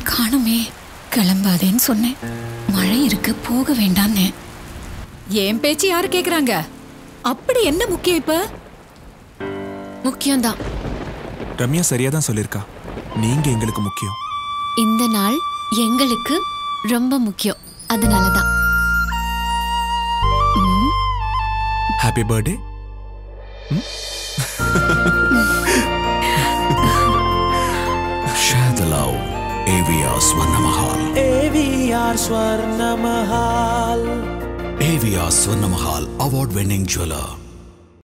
காணுமே கிளம்பாதேன்னு சொன்னேன் மழை இருக்கு போக வேண்டான்னு என் பேச்சு யாரு கேக்குறாங்க அப்படி என்ன முக்கியம் இப்ப முக்கியம்தான் ரம்யா சரியா தான் சொல்லியிருக்கா நீங்க எங்களுக்கு முக்கியம் இந்த நாள் எங்களுக்கு ரொம்ப முக்கியம் அதனாலதான் happy birthday Share the love. AVR Swarnamahal. AVR Swarnamahal. AVR Swarnamahal award winning jeweler.